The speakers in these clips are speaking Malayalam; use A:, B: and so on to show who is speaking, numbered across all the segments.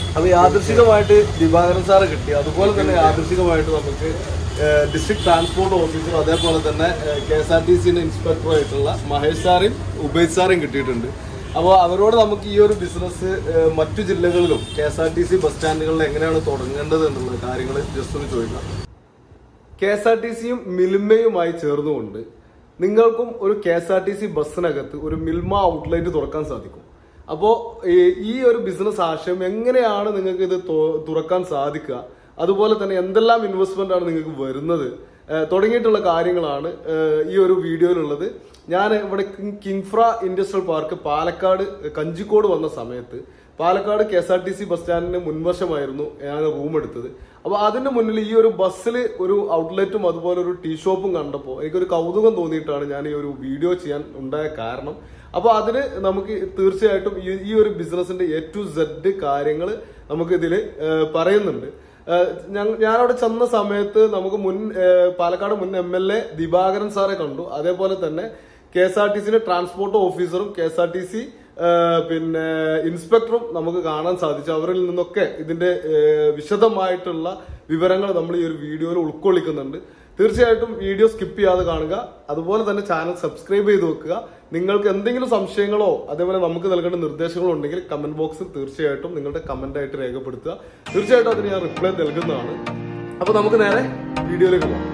A: അപ്പൊ യാദൃശികമായിട്ട് ദിവാകരൻ സാറെ കിട്ടി അതുപോലെ തന്നെ യാദൃശികമായിട്ട് നമുക്ക് ഡിസ്ട്രിക്ട് ട്രാൻസ്പോർട്ട് ഓഫീസർ അതേപോലെ തന്നെ കെ എസ് ആർ ടി സിന്റെ ഇൻസ്പെക്ടർ ആയിട്ടുള്ള മഹേഷ് സാറേയും ഉബൈദ് സാറേയും കിട്ടിയിട്ടുണ്ട് അപ്പോൾ അവരോട് നമുക്ക് ഈ ഒരു ബിസിനസ് മറ്റു ജില്ലകളിലും K S R T C bus സ്റ്റാൻഡുകളിൽ എങ്ങനെയാണ് തുടങ്ങേണ്ടത് എന്നുള്ള കാര്യങ്ങൾ ജസ്റ്റ് ഒന്ന് ചോദിക്കാം കെ എസ് ആർ ടി സിയും മിൽമയുമായി ചേർന്നുകൊണ്ട് നിങ്ങൾക്കും ഒരു K S R T C ബസ്സിനകത്ത് ഒരു മിൽമ ഔട്ട്ലെറ്റ് തുറക്കാൻ സാധിക്കും അപ്പോൾ ഈ ഒരു ബിസിനസ് ആശയം എങ്ങനെയാണ് നിങ്ങൾക്ക് ഇത് തു- തുറക്കാൻ സാധിക്കുക അതുപോലെ തന്നെ എന്തെല്ലാം ഇൻവെസ്റ്റ്മെന്റ് ആണ് നിങ്ങൾക്ക് വരുന്നത് ഏഹ് തുടങ്ങിയിട്ടുള്ള കാര്യങ്ങളാണ് ഏഹ് ഈ ഒരു വീഡിയോയിലുള്ളത് ഞാൻ ഇവിടെ കിങ്- കിങ്ഫ്ര ഇൻഡസ്ട്രിയൽ പാർക്ക് പാലക്കാട് കഞ്ചിക്കോട് വന്ന സമയത്ത് Palakkad K S R T C bus സ്റ്റാൻഡിന് മുൻവശമായിരുന്നു ഞാൻ റൂം എടുത്തത് അപ്പൊ അതിന്റെ മുന്നിൽ ഈ ഒരു ബസ്സിൽ ഒരു ഔട്ട്ലെറ്റും അതുപോലെ ഒരു ടീ ഷോപ്പും കണ്ടപ്പോൾ എനിക്കൊരു കൗതുകം തോന്നിയിട്ടാണ് ഞാൻ ഈ ഒരു വീഡിയോ ചെയ്യാൻ ഉണ്ടായ കാരണം അപ്പൊ അതിന് നമുക്ക് തീർച്ചയായിട്ടും ഈ ഈ ഒരു ബിസിനസിന്റെ എ ടു സെഡ് കാര്യങ്ങൾ നമുക്ക് ഇതിൽ പറയുന്നുണ്ട് ഏഹ് ഞങ്ങ- ഞാനവിടെ ചെന്ന സമയത്ത് നമുക്ക് മുൻ ഏഹ് പാലക്കാട് മുൻ എം എൽ എ ദിവാകരൻ സാറെ കണ്ടു അതേപോലെ തന്നെ കെ എസ് ആർ ടി സിന്റെ ട്രാൻസ്പോർട്ട് ഓഫീസറും K S R T C പിന്നെ ഇൻസ്പെക്ടറും നമുക്ക് കാണാൻ സാധിച്ചു അവരിൽ നിന്നൊക്കെ ഇതിന്റെ ഏഹ് വിശദമായിട്ടുള്ള വിവരങ്ങൾ നമ്മൾ ഈ ഒരു വീഡിയോയിൽ ഉൾക്കൊള്ളിക്കുന്നുണ്ട് തീർച്ചയായിട്ടും വീഡിയോ സ്കിപ്പ് ചെയ്യാതെ കാണുക അതുപോലെ തന്നെ ചാനൽ സബ്സ്ക്രൈബ് ചെയ്ത് വെക്കുക നിങ്ങൾക്ക് എന്തെങ്കിലും സംശയങ്ങളോ അതേപോലെ നമുക്ക് നൽകേണ്ട നിർദ്ദേശങ്ങളോ ഉണ്ടെങ്കിൽ കമന്റ് ബോക്സിൽ തീർച്ചയായിട്ടും നിങ്ങളുടെ കമന്റ് ആയിട്ട് രേഖപ്പെടുത്തുക തീർച്ചയായിട്ടും അതിന് ഞാൻ റിപ്ലൈ നൽകുന്നതാണ് അപ്പൊ നമുക്ക് നേരെ വീഡിയോയിലേക്ക് പോകാം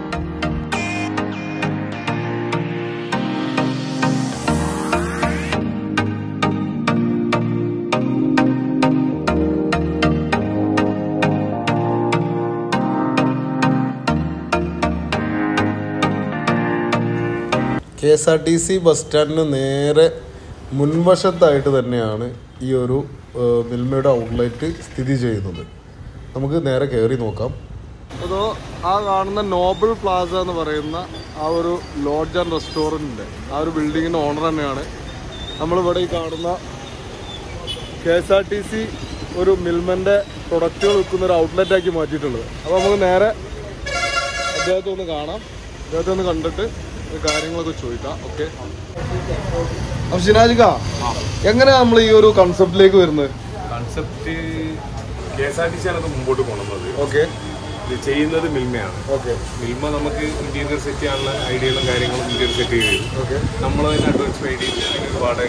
A: K S R T C bus സ്റ്റാൻഡിന് നേരെ മുൻവശത്തായിട്ട് തന്നെയാണ് ഈ ഒരു ഏഹ്, മിൽമയുടെ ഔട്ട്ലെറ്റ് സ്ഥിതി ചെയ്യുന്നത് നമുക്ക് നേരെ കയറി നോക്കാം അതോ ആ കാണുന്ന നോബിൾ പ്ലാസ എന്ന് പറയുന്ന ആ ഒരു ലോഡ്ജ് ആൻഡ് റെസ്റ്റോറൻറ്റിൻ്റെ ആ ഒരു ബിൽഡിങ്ങിൻ്റെ ഓണർ തന്നെയാണ് നമ്മളിവിടെ ഈ കാണുന്ന K S R T C ഒരു മിൽമൻ്റെ പ്രൊഡക്റ്റുകൾ വിൽക്കുന്ന ഒരു ഔട്ട്ലെറ്റ് ആക്കി മാറ്റിയിട്ടുള്ളത് അപ്പോൾ നമുക്ക് നേരെ അദ്ദേഹത്തെ ഒന്ന് കാണാം അദ്ദേഹത്തെ ഒന്ന് കണ്ടിട്ട് ഈ കാര്യങ്ങളൊക്കെ ചോദിക്കാം ഓക്കെ അപ്പൊ ഷിനാജിക്ക എങ്ങനെയാ നമ്മൾ ഈ ഒരു കൺസെപ്റ്റിലേക്ക് വരുന്നത്
B: concept K S R T C ആണ് അത് മുമ്പോട്ട് പോകുന്നത്
A: ഓക്കെ
B: ഇത് ചെയ്യുന്നത് മിൽമയാണ്
A: ഓക്കെ
B: മിൽമ നമുക്ക് ഇന്റീരിയർ സെറ്റ് ചെയ്യാനുള്ള ഐഡിയകളും കാര്യങ്ങളും ഇന്റീരിയർ സെറ്റ് ചെയ്ത് തരും
A: ഓക്കെ
B: നമ്മൾ അതിന് അഡ്വാൻസ് പേ ചെയ്ത് അതിന് ഒരു വാടക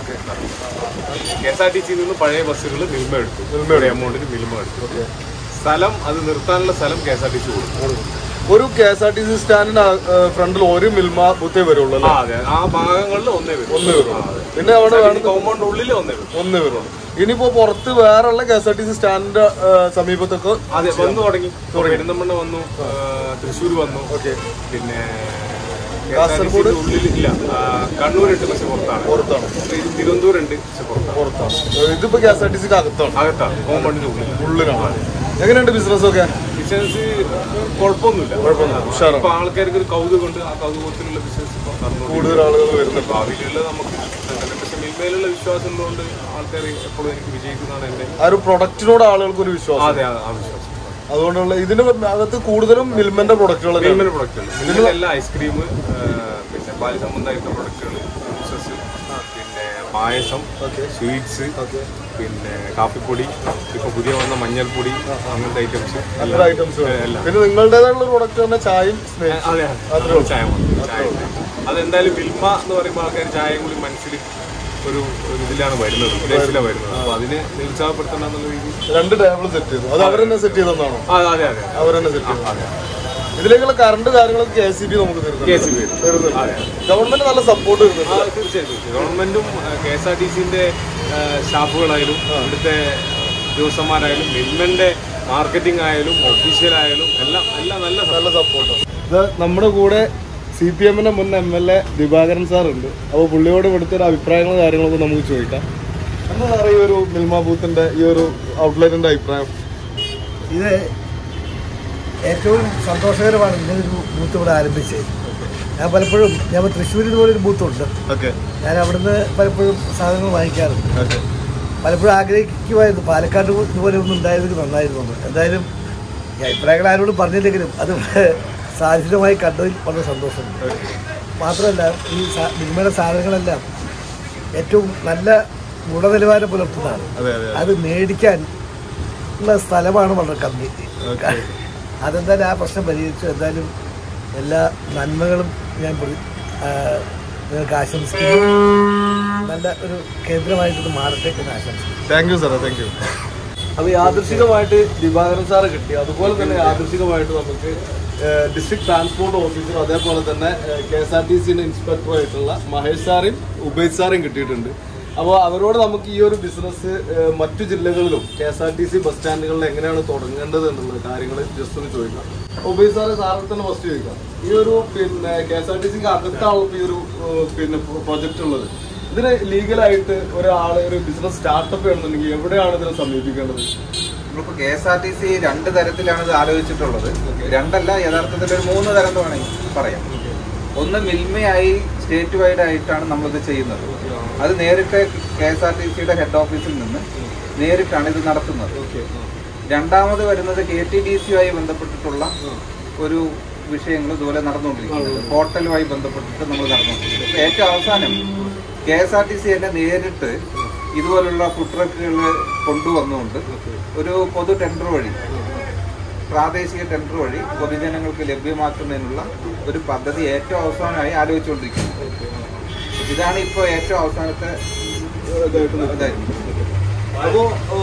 B: കെ എസ് ആർ ടി സിയിൽ നിന്ന് പഴയ ബസ്സുകൾ മിൽമ എടുത്തു മിൽമയുടെ എമൗണ്ടിന് മിൽമ എടുത്തു സ്ഥലം അത് നിർത്താനുള്ള സ്ഥലം K S R T C കൊടുക്കും
A: ഒരു K S R T C സ്റ്റാൻഡിന് ഫ്രണ്ടിൽ ഒരു മിൽമ ബുത്തേ വരുള്ളൂ
B: ആ
A: അല്ലേ
B: അതെ ആ ഭാഗങ്ങളിൽ ഒന്നേ വരും
A: ഒന്നേ വരുള്ളൂ പിന്നെ അവിടെ വേണം
B: കോമ്പൗണ്ട് ഉള്ളിൽ ഒന്നേ വരും
A: ഒന്നേ വരുള്ളൂ ഇനിയിപ്പോ പുറത്ത് വേറെയുള്ള K S R T C സ്റ്റാൻഡിന്റെ സമീപത്തൊക്കെ
B: അതെ വന്നു തുടങ്ങി പെരുന്തമണ്ണ വന്നു തൃശ്ശൂർ വന്നു
A: ഓക്കെ
B: പിന്നെ
A: കാസർഗോഡ്?
B: ഉള്ളിൽ ഇല്ല ആ, കണ്ണൂരുണ്ട് പക്ഷെ പുറത്താണ്
A: പുറത്താണ്
B: തി- തിരുവനന്തപുരം ഉണ്ട് പക്ഷെ പുറത്താണ്
A: പുറത്താണ് ഇതിപ്പോ കെ എസ് ആർ ടി സിക്ക് അകത്താണ്
B: അകത്താണ് കോമ്പൗണ്ടിന്റെ ഉള്ളിൽ
A: ഉള്ളിലാണ് എങ്ങനെയുണ്ട് ബിസിനസ് ഒക്കെ
B: ബിസിനസ് കുഴപ്പമൊന്നുമില്ല
A: കുഴപ്പമൊന്നുമില്ല. ഉഷാറാണ്.
B: ഇപ്പൊ ആൾക്കാർക്ക് ഒരു കൗതുകമുണ്ട് ആ കൗതുകത്തിലുള്ള ബിസിനസ് ഇപ്പൊ നടന്നുകൊണ്ടിരിക്കുന്നു.
A: കൂടുതൽ ആളുകൾ വരുന്നുണ്ട്
B: ഭാവിയിലുള്ള നമുക്ക് അങ്ങനെ പക്ഷെ മിൽമയിലുള്ള വിശ്വാസം ഉള്ളതുകൊണ്ട് ആൾക്കാർ എപ്പോഴും എനിക്ക് വിജയിക്കുന്നതാണ് എന്റെ
A: ആ ഒരു പ്രൊഡക്റ്റിനോട് ആളുകൾക്ക് ഒരു വിശ്വാസം
B: അതെ ആ ആ വിശ്വാസം
A: അതുകൊണ്ടുള്ള ഇതിന് അകത്ത് കൂടുതലും മിൽമന്റെ പ്രൊഡക്റ്റുകൾ
B: മിൽമയുടെ പ്രൊഡക്റ്റുകൾ മിൽമയിലെല്ലാം ഐസ്ക്രീം പിന്നെ പാല് സംബന്ധമായിട്ടുള്ള പ്രൊഡക്റ്റുകൾ ജ്യൂസസ് പിന്നെ പായസം സ്വീറ്റ്സ് പിന്നെ കാപ്പിപ്പൊടി ഇപ്പൊ പുതിയ വന്ന മഞ്ഞൾപ്പൊടി അങ്ങനത്തെ ഐറ്റംസ്
A: എല്ലാ ഐറ്റംസും
B: എല്ലാം
A: പിന്നെ നിങ്ങളുടേതായുള്ള പ്രൊഡക്റ്റ് തന്നെ ചായയും സ്നേഹം
B: അതെ അതെ ചായ മതി. ചായ മതി. അതെന്തായാലും മിൽമ എന്ന് പറയുമ്പോൾ ആൾക്കാർ ചായയും കൂടി മനസ്സിൽ ഒരു ഒരു ഇതിലാണ് വരുന്നത് ഉദ്ദേശത്തിലാണ് വരുന്നത് അപ്പൊ അതിനെ നിരുത്സാഹപ്പെടുത്തണമെന്നുള്ള രീതിയിൽ
A: രണ്ട് ടേബിൾ സെറ്റ് ചെയ്തു അത് അവരെന്നെ സെറ്റ് ചെയ്തെന്നാണോ
B: ആ അതെ അതെ
A: അവരെന്നെ സെറ്റ് ചെയ്തു ഇതിലേക്കുള്ള കറണ്ട് കാര്യങ്ങളൊക്കെ കെ സി ബി നമുക്ക്
B: കെ സി
A: തരുന്നുണ്ട്
B: ബി
A: തരുന്നുണ്ട്
B: അതെ
A: ഗവൺമെന്റ് നല്ല സപ്പോർട്ട്
B: ആ,
A: തരുന്നുണ്ട്
B: തീർച്ചയായും ഗവൺമെന്റും കെ എസ് ആർ ടി സിന്റെ സ്റ്റാഫുകളായാലും ഇവിടുത്തെ ഉദ്യോഗസ്ഥന്മാരായാലും മിൽമന്റെ മാർക്കറ്റിംഗ് ആയാലും ഒഫീഷ്യൽ ആയാലും എല്ലാം എല്ലാം നല്ല
A: നല്ല സപ്പോർട്ട് ഇത് നമ്മുടെ കൂടെ സി പി എമ്മിന്റെ മുൻ M L A Divakaran sir ഉണ്ട് അപ്പോൾ പുള്ളിയോട് ഇവിടുത്തെ ഒരു അഭിപ്രായങ്ങളും കാര്യങ്ങളൊക്കെ നമുക്ക് ചോദിക്കാം എന്താ സാറേ ഈ ഒരു മിൽമ ബൂത്തിന്റെ ഈ ഒരു ഔട്ട്ലെറ്റിന്റെ അഭിപ്രായം
C: ഇത് ഏറ്റവും സന്തോഷകരമാണ് ഇങ്ങനൊരു ബൂത്ത് ഇവിടെ ആരംഭിച്ചത് ഞാൻ പലപ്പോഴും ഞാൻ ഇപ്പോൾ തൃശ്ശൂർ ഇതുപോലെ ഒരു ബൂത്തുണ്ട്
A: ഓക്കെ
C: ഞാൻ അവിടുന്ന് പലപ്പോഴും സാധനങ്ങൾ വാങ്ങിക്കാറുണ്ട്
A: ഓക്കെ
C: പലപ്പോഴും ആഗ്രഹിക്കുമായിരുന്നു പാലക്കാട് ഇതുപോലെ ഒന്നും ഉണ്ടായിരുന്നെങ്കിൽ നന്നായിരുന്നു എന്ന് എന്തായാലും ഈ അഭിപ്രായങ്ങൾ ആരോടും പറഞ്ഞില്ലെങ്കിലും അത് സാധ്യതമായി കണ്ടതിൽ വളരെ സന്തോഷമുണ്ട് മാത്രമല്ല ഈ സാ- മിൽമയുടെ സാധനങ്ങളെല്ലാം ഏറ്റവും നല്ല ഗുണനിലവാരം പുലർത്തുന്നതാണ്
A: അതെ അതെ
C: അത് മേടിക്കാൻ ഉള്ള സ്ഥലമാണ് വളരെ കമ്മി അതെന്തായാലും ആ പ്രശ്നം പരിഹരിച്ചു എന്തായാലും എല്ലാ നന്മകളും ഞാൻ പ്രതി- ആ, നിങ്ങൾക്ക് ആശംസിക്കുന്നു നല്ല ഒരു കേന്ദ്രമായിട്ട് ഇത് മാറട്ടെ എന്ന് ആശംസിക്കുന്നു
B: താങ്ക് യു സാറേ താങ്ക് യു
A: അപ്പൊ യാദൃശികമായിട്ട് ദിവാകരൻ സാറ് കിട്ടി അതുപോലെ തന്നെ യാദൃശികമായിട്ട് നമുക്ക് ഡിസ്ട്രിക്ട് ട്രാൻസ്പോർട്ട് ഓഫീസർ അതേപോലെ തന്നെ കെ എസ് ആർ ടി സിന്റെ ഇൻസ്പെക്ടർ ആയിട്ടുള്ള മഹേഷ് സാറും ഉബൈദ് സാറും കിട്ടിയിട്ടുണ്ട് അപ്പോൾ അവരോട് നമുക്ക് ഈ ഒരു ബിസിനസ് മറ്റു ജില്ലകളിലും K S R T C bus സ്റ്റാൻഡുകളിൽ എങ്ങനെയാണ് തുടങ്ങേണ്ടത് എന്നുള്ള കാര്യങ്ങൾ ജസ്റ്റ് ഒന്ന് ചോദിക്കാം ഉബൈദ് സാറ് സാറിൽ തന്നെ ഫസ്റ്റ് ചോദിക്കാം ഈ ഒരു പിന്നെ കെ എസ് ആർ ടി സിക്ക് അകത്താണല്ലോ ഈ ഒരു ഏഹ്, പിന്നെ പ്രൊജക്റ്റ് ഉള്ളത് ഇതിന് ലീഗലായിട്ട് ഒരാൾ ഒരു ബിസിനസ് സ്റ്റാർട്ടപ്പ് ചെയ്യണമെന്നുണ്ടെങ്കിൽ എവിടെയാണ് ഇതിനെ സമീപിക്കേണ്ടത്
D: നമ്മളിപ്പോ K S R T C രണ്ട് തരത്തിലാണ് ഇത് ആലോചിച്ചിട്ടുള്ളത് രണ്ടല്ല യഥാർത്ഥത്തിൽ ഒരു മൂന്ന് തരം എന്ന് വേണമെങ്കിൽ പറയാം ഒന്ന് മിൽമയായി സ്റ്റേറ്റ് വൈഡ് ആയിട്ടാണ് നമ്മളിത് ചെയ്യുന്നത് അത് നേരിട്ട് കെ എസ് ആർ ടി സിയുടെ ഹെഡ് ഓഫീസിൽ നിന്ന് നേരിട്ടാണ് ഇത് നടത്തുന്നത് രണ്ടാമത് വരുന്നത് കെ ടി ഡി സിയുമായി ബന്ധപ്പെട്ടിട്ടുള്ള ഒരു വിഷയങ്ങൾ ഇതുപോലെ നടന്നുകൊണ്ടിരിക്കുന്നത് പോർട്ടലുമായി ബന്ധപ്പെട്ടിട്ട് നമ്മൾ നടന്നുകൊണ്ടിരിക്കുന്നത് ഇപ്പൊ ഏറ്റവും അവസാനം K S R T C തന്നെ നേരിട്ട് ഇതുപോലുള്ള ഫുഡ് ട്രക്കുകൾ കൊണ്ടുവന്നുകൊണ്ട് ഒരു പൊതു ടെൻഡർ വഴി പ്രാദേശിക ടെൻഡർ വഴി പൊതുജനങ്ങൾക്ക് ലഭ്യമാക്കുന്നതിനുള്ള ഒരു പദ്ധതി ഏറ്റവും അവസാനമായി ആലോചിച്ചുകൊണ്ടിരിക്കുന്നത് ഇതാണ് ഇപ്പോൾ ഏറ്റവും അവസാനത്തെ ഇതായിരുന്നു
A: അപ്പോ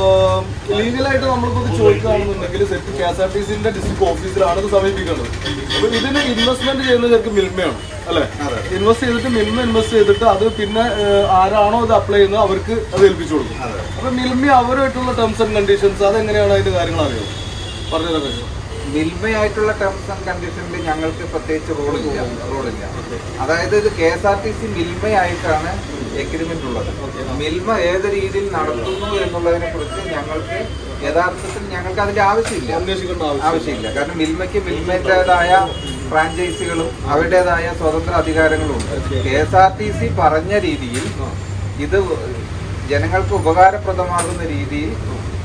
A: ലീഗലായിട്ട് നമ്മളിപ്പോ ഇത് ചോദിക്കുകയാണെന്നുണ്ടെങ്കിൽ set K S R T സിന്റെ ഡിസ്ട്രിക്ട് ഓഫീസിലാണ് ഇത് സമീപിക്കേണ്ടത് അപ്പൊ ഇതിന് ഇൻവെസ്റ്റ്മെന്റ് ചെയ്യുന്നത് ശരിക്കും മിൽമയാണ് അല്ലെ ഇൻവെസ്റ്റ് ചെയ്തിട്ട് മിൽമ ഇൻവെസ്റ്റ് ചെയ്തിട്ട് അത് പിന്നെ ഏഹ്, ആരാണോ ഇത് അപ്ലൈ ചെയ്യുന്നത് അവർക്ക് അത് ഏൽപ്പിച്ചു കൊടുക്കും അപ്പൊ മിൽമ അവരുമായിട്ടുള്ള ടേംസ് ആൻഡ് കണ്ടീഷൻസ് അതെങ്ങനെയാണ് അതിന്റെ കാര്യങ്ങൾ അറിയോ പറഞ്ഞു തരാൻ കഴിയുമോ
D: മിൽമയായിട്ടുള്ള ടേംസ് ആൻഡ് കണ്ടീഷനിൽ ഞങ്ങൾക്ക് പ്രത്യേകിച്ച് റോളില്ല റോളില്ല അതായത് ഇത് K S R T C മിൽമയായിട്ടാണ് എഗ്രിമെന്റ് ഉള്ളത് മിൽമ ഏത് രീതിയിൽ നടത്തുന്നു എന്നുള്ളതിനെ കുറിച്ച് ഞങ്ങൾക്ക് യഥാർത്ഥത്തിൽ ഞങ്ങൾക്ക് അതിന്റെ ആവശ്യമില്ല
A: അന്വേഷിക്കേണ്ട ആവശ്യം
D: ആവശ്യമില്ല കാരണം മിൽമയ്ക്ക് മിൽമയുടേതായ ഫ്രാഞ്ചൈസികളും അവരുടേതായ സ്വതന്ത്ര അധികാരങ്ങളും ഉണ്ട് K S R T C പറഞ്ഞ രീതിയിൽ ഇത് ജനങ്ങൾക്ക് ഉപകാരപ്രദമാകുന്ന രീതിയിൽ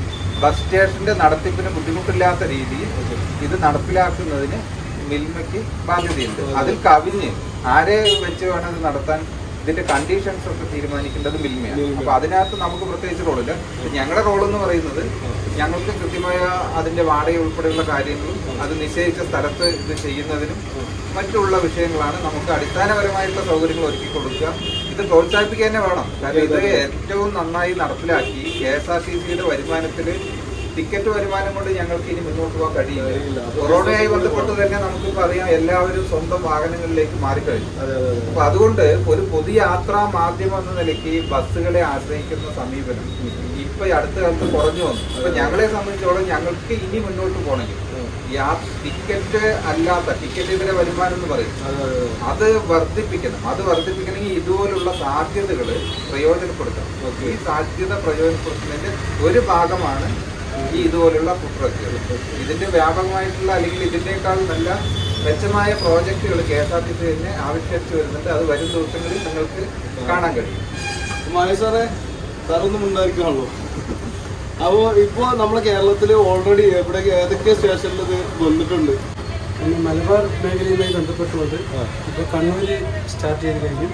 D: ബസ് സ്റ്റേഷന്റെ നടത്തിപ്പിന് ബുദ്ധിമുട്ടില്ലാത്ത രീതിയിൽ ഇത് നടപ്പിലാക്കുന്നതിന് മിൽമയ്ക്ക് ബാധ്യതയുണ്ട് അതിൽ കവിഞ്ഞ് ആരെ വെച്ച് വേണം ഇത് നടത്താൻ ഇതിന്റെ കണ്ടീഷൻസ് ഒക്കെ തീരുമാനിക്കേണ്ടത് മിൽമയാണ് അപ്പൊ അതിനകത്ത് നമുക്ക് പ്രത്യേകിച്ച് റോളില്ല ഞങ്ങളുടെ റോൾ എന്ന് പറയുന്നത് ഞങ്ങൾക്ക് കൃത്യമായ അതിന്റെ വാടക ഉൾപ്പെടെയുള്ള കാര്യങ്ങളും അത് നിശ്ചയിച്ച സ്ഥലത്ത് ഇത് ചെയ്യുന്നതിനും മറ്റുള്ള വിഷയങ്ങളാണ് നമുക്ക് അടിസ്ഥാനപരമായിട്ടുള്ള സൗകര്യങ്ങൾ ഒരുക്കി കൊടുക്കുക ഇത് പ്രോത്സാഹിപ്പിക്കുക തന്നെ വേണം കാരണം ഇത് ഏറ്റവും നന്നായി നടപ്പിലാക്കി കെ എസ് ആർ ടി സിയുടെ വരുമാനത്തിൽ ടിക്കറ്റ് വരുമാനം കൊണ്ട് ഞങ്ങൾക്ക് ഇനി മുന്നോട്ട് പോകാൻ കഴിയില്ല കൊറോണയായി ബന്ധപ്പെട്ട് തന്നെ നമുക്കിപ്പോൾ അറിയാം എല്ലാവരും സ്വന്തം വാഹനങ്ങളിലേക്ക് മാറിക്കഴിഞ്ഞു അപ്പൊ അതുകൊണ്ട് ഒരു പൊതുയാത്രാ മാധ്യമം എന്ന നിലയ്ക്ക് ഈ ബസ്സുകളെ ആശ്രയിക്കുന്ന സമീപനം ഇപ്പൊ ഈ അടുത്ത കാലത്ത് കുറഞ്ഞു വന്നു അപ്പൊ ഞങ്ങളെ സംബന്ധിച്ചോളം ഞങ്ങൾക്ക് ഇനി മുന്നോട്ട് പോകണമെങ്കിൽ യാ ടിക്കറ്റ് അല്ലാത്ത ടിക്കറ്റ് ഇതര വരുമാനം എന്ന് പറയും അത് വർദ്ധിപ്പിക്കണം അത് വർദ്ധിപ്പിക്കണമെങ്കിൽ ഇതുപോലുള്ള സാധ്യതകൾ പ്രയോജനപ്പെടുത്തണം ഈ സാധ്യത പ്രയോജനപ്പെടുത്തുന്നതിന്റെ ഒരു ഭാഗമാണ് ഈ ഇതുപോലുള്ള ഫുഡ് ട്രക്കുകൾ ഇതിന്റെ വ്യാപകമായിട്ടുള്ള അല്ലെങ്കിൽ ഇതിനേക്കാൾ നല്ല മെച്ചമായ പ്രോജക്റ്റുകൾ K S R T C തന്നെ ആവിഷ്കരിച്ചു വരുന്നുണ്ട് അത് വരും ദിവസങ്ങളിൽ നിങ്ങൾക്ക് കാണാൻ കഴിയും
A: മായ സാറേ സാറൊന്നും ഉണ്ടായിരിക്കുമല്ലോ അപ്പോൾ ഇപ്പോൾ നമ്മുടെ കേരളത്തിൽ ഓൾറെഡി എവിടെ ഏതൊക്കെ സ്റ്റേഷനിൽ ഇത് വന്നിട്ടുണ്ട്
E: പിന്നെ മലബാർ മേഖലയുമായി ബന്ധപ്പെട്ടുകൊണ്ട് ഇപ്പോൾ കണ്ണൂർ സ്റ്റാർട്ട് ചെയ്ത് കഴിഞ്ഞു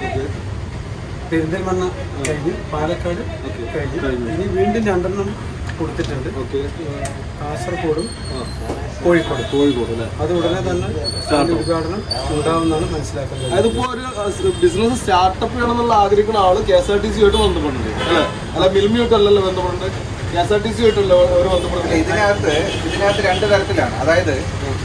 E: പെരിന്തൽമണ്ണ കഴിഞ്ഞു പാലക്കാട് കഴിഞ്ഞു ഇനി വീണ്ടും രണ്ടെണ്ണം കൊടുത്തിട്ടുണ്ട്
A: ഓക്കെ
E: ഏഹ് കാസർഗോഡും കോഴിക്കോട്
A: കോഴിക്കോട് അല്ലേ
E: അത് ഉടനെ തന്നെ അതിന്റെ ഉദ്ഘാടനം ഉണ്ടാവുമെന്നാണ് മനസ്സിലാക്കുന്നത്
A: അതിപ്പോ ഒരു ബിസിനസ് സ്റ്റാർട്ടപ്പ് ചെയ്യണമെന്നുള്ള ആഗ്രഹിക്കുന്ന ആള് K S R T C ആയിട്ട് ബന്ധപ്പെടുന്നുണ്ട് അല്ലേ അല്ല മിൽമിയായിട്ടല്ലല്ലോ ബന്ധപ്പെടുന്നത് K S R T C ആയിട്ടല്ലോ അവർ ബന്ധപ്പെടുന്നത്
D: ഇതിനകത്ത് ഇതിനകത്ത് രണ്ട് തരത്തിലാണ് അതായത്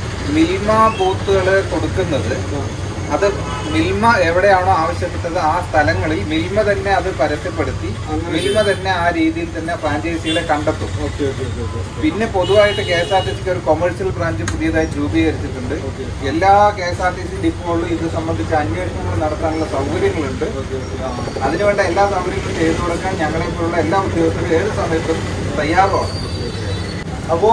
D: മിൽമ ബൂത്തുകൾ കൊടുക്കുന്നത് അത് മിൽമ എവിടെയാണോ ആവശ്യപ്പെട്ടത് ആ സ്ഥലങ്ങളിൽ മിൽമ തന്നെ അത് പരസ്യപ്പെടുത്തി മിൽമ തന്നെ ആ രീതിയിൽ തന്നെ ഫ്രാഞ്ചൈസികളെ കണ്ടെത്തും
A: ഓക്കെ ഓക്കെ ഓക്കെ ഓക്കെ
D: പിന്നെ പൊതുവായിട്ട് കെ എസ് ആർ ടി സിക്ക് ഒരു കൊമേഴ്സ്യൽ ബ്രാഞ്ച് പുതിയതായി രൂപീകരിച്ചിട്ടുണ്ട് എല്ലാ K S R T C ഡിപ്പോകളിലും ഇത് സംബന്ധിച്ച് അന്വേഷണങ്ങൾ നടത്താനുള്ള സൗകര്യങ്ങളുണ്ട് അതിനുവേണ്ട എല്ലാ സൗകര്യങ്ങളും ചെയ്തു കൊടുക്കാൻ ഞങ്ങളെ പോലുള്ള എല്ലാ ഉദ്യോഗസ്ഥരും ഏത് സമയത്തും തയ്യാറുമാണ്
A: അപ്പോൾ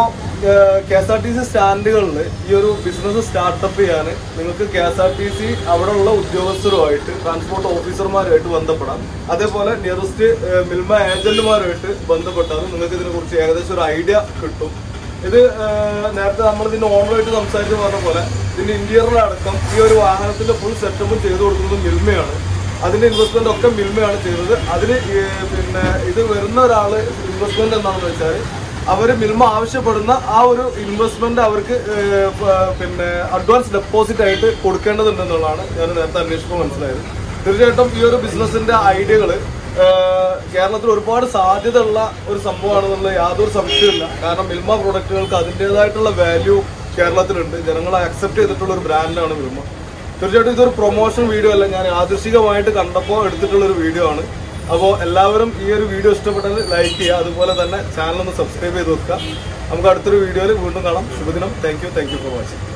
A: K S R T C സ്റ്റാൻഡുകളിൽ ഈ ഒരു ബിസിനസ് സ്റ്റാർട്ടപ്പ് ചെയ്യാൻ നിങ്ങൾക്ക് K S R T C അവിടെ ഉള്ള ഉദ്യോഗസ്ഥരുമായിട്ട് ട്രാൻസ്പോർട്ട് ഓഫീസർമാരുമായിട്ട് ബന്ധപ്പെടാം അതേപോലെ നിയറസ്റ്റ് മിൽമ ഏജന്റുമാരുമായിട്ട് ബന്ധപ്പെട്ടാലും നിങ്ങൾക്ക് ഇതിനെക്കുറിച്ച് ഏകദേശം ഒരു ഐഡിയ കിട്ടും ഇത് ഏഹ്, നേരത്തെ നമ്മൾ ഇതിന്റെ ഓണറായിട്ട് സംസാരിച്ച് പറഞ്ഞ പോലെ ഇതിന്റെ ഇന്റീരിയറിലടക്കം ഈ ഒരു വാഹനത്തിന്റെ ഫുൾ സെറ്റപ്പും ചെയ്തു കൊടുക്കുന്നത് മിൽമയാണ് അതിന്റെ ഇൻവെസ്റ്റ്മെന്റ് ഒക്കെ മിൽമയാണ് ചെയ്തത് അതിന് ഈ പിന്നെ ഇത് വരുന്ന ഒരാള് ഇൻവെസ്റ്റ്മെന്റ് എന്താണെന്ന് വെച്ചാൽ അവർ മിൽമ ആവശ്യപ്പെടുന്ന ആ ഒരു ഇൻവെസ്റ്റ്മെന്റ് അവർക്ക് ഏഹ്, പ- പിന്നെ അഡ്വാൻസ് ഡെപ്പോസിറ്റ് ആയിട്ട് കൊടുക്കേണ്ടതുണ്ടെന്നുള്ളതാണ് ഞാൻ നേരത്തെ അന്വേഷിച്ചപ്പോൾ മനസ്സിലായത് തീർച്ചയായിട്ടും ഈ ഒരു ബിസിനസിന്റെ ഐഡിയകൾ കേരളത്തിൽ ഒരുപാട് സാധ്യതയുള്ള ഒരു സംഭവമാണെന്നുള്ള യാതൊരു സംശയമില്ല കാരണം മിൽമ പ്രോഡക്റ്റുകൾക്ക് അതിൻ്റെതായിട്ടുള്ള വാല്യൂ കേരളത്തിലുണ്ട് ജനങ്ങളെ അക്സെപ്റ്റ് ചെയ്തിട്ടുള്ള ഒരു ബ്രാൻഡാണ് മിൽമ തീർച്ചയായിട്ടും ഇതൊരു പ്രൊമോഷൻ വീഡിയോ അല്ല ഞാൻ യാദൃശികമായിട്ട് കണ്ടപ്പോൾ എടുത്തിട്ടുള്ള ഒരു വീഡിയോ ആണ് അപ്പോൾ എല്ലാവരും ഈ ഒരു വീഡിയോ ഇഷ്ടപ്പെട്ടാൽ ലൈക്ക് ചെയ്യുക അതുപോലെ തന്നെ ചാനൽ ഒന്ന് സബ്സ്ക്രൈബ് ചെയ്ത് വെക്കുക നമുക്ക് അടുത്തൊരു വീഡിയോയിൽ വീണ്ടും കാണാം ശുഭദിനം thank you thank you for watching